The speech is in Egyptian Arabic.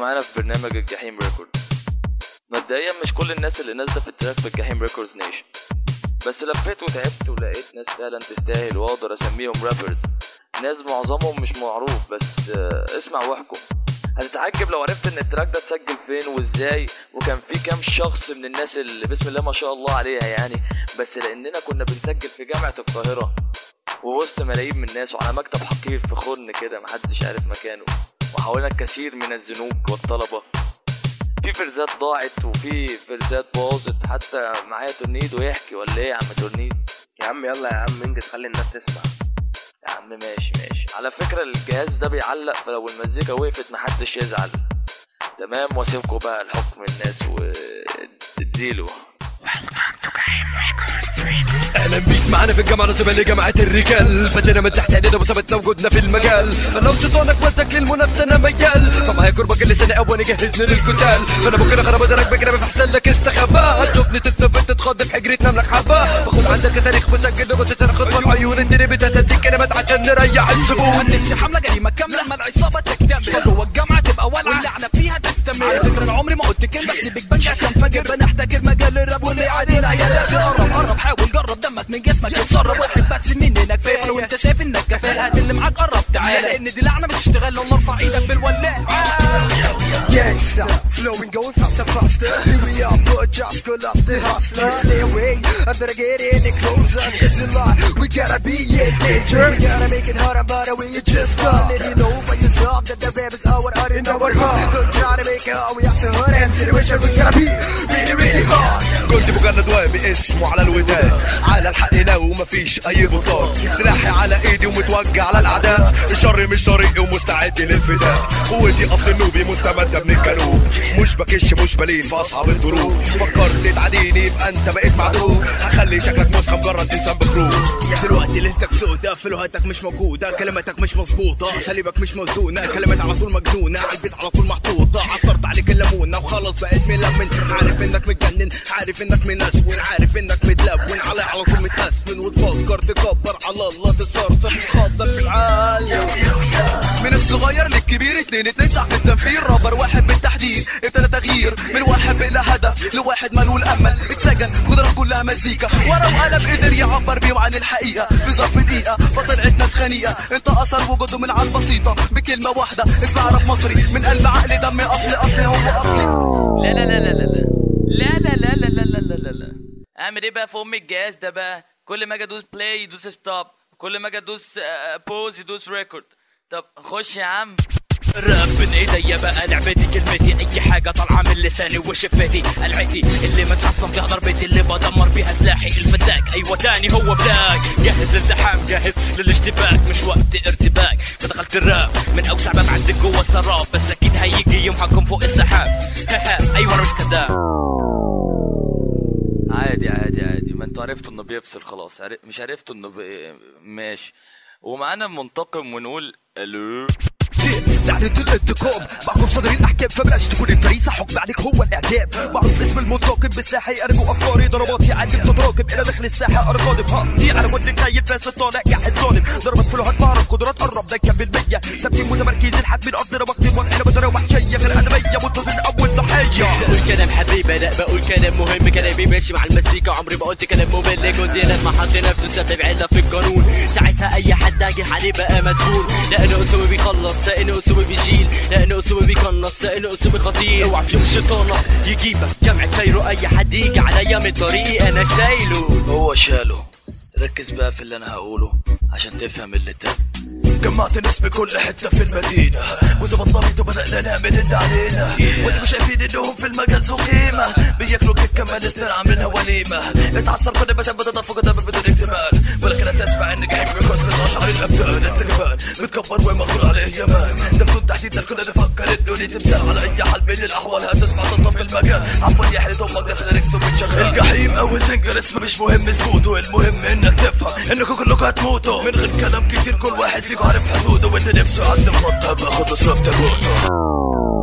معانا في برنامج الجحيم ريكورد مبدئيا مش كل الناس اللي نازله في التراك في الجحيم ريكوردز نيشن بس لفيت وتعبت ولقيت ناس فعلا تستاهل واقدر اسميهم رابرز ناس معظمهم مش معروف بس آه، اسمع واحكم هتتعجب لو عرفت ان التراك ده اتسجل فين وازاي وكان في كام شخص من الناس اللي بسم الله ما شاء الله عليها يعني بس لاننا كنا بنسجل في جامعة القاهرة ووسط ملايين من الناس وعلى مكتب حقير في خرن كده محدش عارف مكانه وحاولنا الكثير من الذنوب والطلبة في فرزات ضاعت وفي فرزات باظت حتى معايا تورنيدو يحكي ولا ايه يا عم تورنيدو يا عم يلا يا عم انجز خلي الناس تسمع يا عم ماشي ماشي على فكرة الجهاز ده بيعلق فلو المزيكا وقفت محدش يزعل تمام واسيبكوا بقى الحكم الناس واديله اهلا بيك معانا في الجامعه نصيبه لجامعه الرجال بدينا من تحت ايدينا وثبتنا وجودنا في المجال فلو شيطانك وزك للمنافسه انا ميال فمعايا قربك اللي سنه اول جهزني للقتال فانا ممكن اخرب درك بجربي في احسن لك استخبى تشوفني تتنفذ تتخض في حجرتنا نملك حبه باخد عندك تاريخ مسجل لغه انا خطوه عيون الدنيا بتهديك كلمات عشان نريح الزبون هتمشي حمله جريمه كامله لما العصابه تكتمل فجوه الجامعه تبقى ولعه واللعنه فيها تستمر على فكره انا عمري ما قلت كلمه بس بيك بنجا كان فاجر بنحتكر مجال الراب واللي يعادينا يا ناس قرب قرب حاول جرب دمك من جسمك يتسرب واحد بس مننا كفايه لو انت شايف انك كفاءه هات اللي معاك قرب تعالى لان دي لعنه مش اشتغال لو ارفع ايدك بالولاعه Gangsta, flowing, going faster, faster. Here we are, but just call us the hustlers. Stay away, I better get any closer. Cause in life, we gotta be in danger. We gotta make it harder, but we just start. Let you know by yourself that the rap is our art in our heart. Don't try to make it hard, we have to hurt and situation. We gotta be really, really hard. كنت مجند وابي اسمه على الوداد على الحق لو مفيش اي بطال سلاحي على ايدي ومتوجه على الاعداء الشر مش طريقي ومستعد للفداء قوتي اصل النوبي مستمده من الجنوب مش بكش مش بلين في اصعب الظروف فكرت تعديني يبقى انت بقيت معدوم هخلي شكلك مسخه مجرد انسان بخروج دلوقتي ليلتك سودة فلوهاتك مش موجودة كلماتك مش مظبوطة اساليبك مش موزونة كلمات على طول مجنونة عالبيت على طول محطوطة عصرت عليك الليمونة وخلاص بقيت ملمن عارف انك متجنن عارف انك منسون عارف انك متلون علي على طول متأسفن وتفكر تكبر على الله تصرصر تخاطر في العالم من الصغير للكبير اتنين اتنين ساعة التنفير رابر واحد بالتحديد ابتدى تغيير من واحد بلا هدف لواحد ملهول امل اتسجن قدرة كلها مزيكا ورا وقلم قدر يعبر بيهم عن الحقيقة في ظرف دقيقة فطلعت ناس خنيقة انت اثر وجوده من عن بسيطة بكلمة واحدة اسمع راب مصري من قلب عقل دم اصلي اصلي هو اصلي لا لا لا لا لا لا لا لا لا لا لا لا لا لا اعمل ايه بقى في ام الجهاز ده بقى كل ما اجي ادوس بلاي يدوس ستوب كل ما اجي ادوس بوز يدوس ريكورد طب خش يا عم الراب من ايديا بقى لعبتي كلمتي اي حاجه طالعه من لساني وشفتي قلعتي اللي متحصن فيها ضربتي اللي بدمر بيها سلاحي الفتاك ايوه تاني هو بلاك جاهز للالتحام جاهز للاشتباك مش وقت ارتباك فدخلت الراب من اوسع باب عندك جوه السراب بس اكيد هيجي يوم حكم فوق السحاب ايوه انا مش كذاب عادي عادي عادي ما انتوا عرفتوا انه بيفصل خلاص عر... مش عرفتوا انه بي... ماشي ومعانا منتقم ونقول الو لعنة الانتقام معكم صدر الاحكام فبلاش تكون الفريسة حكم عليك هو الاعدام معروف اسم المنتقم بسلاحي ارجو افكاري ضرباتي عندي تتراكم الى داخل الساحة انا قادم ها دي على وجه خايف ناس طالع قاعد ظالم ضربت فلوهات مهرب قدرات قرب ده كام بالمية ثابتين متمركزين حد من ارضنا بقدم وانا بدرة وحشية غير ادمية منتظر اول ضحية بقول كلام حبيبي لا بقول كلام مهم كلامي ماشي مع المزيكا عمري ما قلت كلام ممل كنت لما حط نفسه سبب عله في القانون ساعتها اي حد اجي عليه بقى مدفون لان اسلوبي بيخلص لان اسلوبي بيشيل لان اسلوبي بيقنص لان اسلوبي خطير اوعى في يوم شيطانك يجيبك جمع خيره اي حد يجي عليا من طريقي انا شايله هو شاله ركز بقى في اللي انا هقوله عشان تفهم اللي تم جمعت ناس من كل حتة في المدينة وظبطنا وبدأنا نعمل اللي علينا وانتوا شايفين انهم في المجال ذو قيمة بياكلوا كيك كمان سنين عاملينها وليمة اتعصر كل بس بتضاف قدام بدون اكتمال ولكن تسمع ان جاي ريكورد من اشعار الابدان انت كمان بتكبر ومغرور عليه يمان ده بدون تحديد الكل بيفكر انه ليه تمثال على اي حال من الاحوال هتسمع صوته في المجال عفوا يا حلة امك ده في الريكس وبتشغل الجحيم اول سنجل اسمه مش مهم اثبوته المهم انك تفهم انكم كلكم هتموتوا من غير كلام كتير كل واحد فيكم عارف حدوده واللي نفسه عند مخطط باخد مصروف تابوته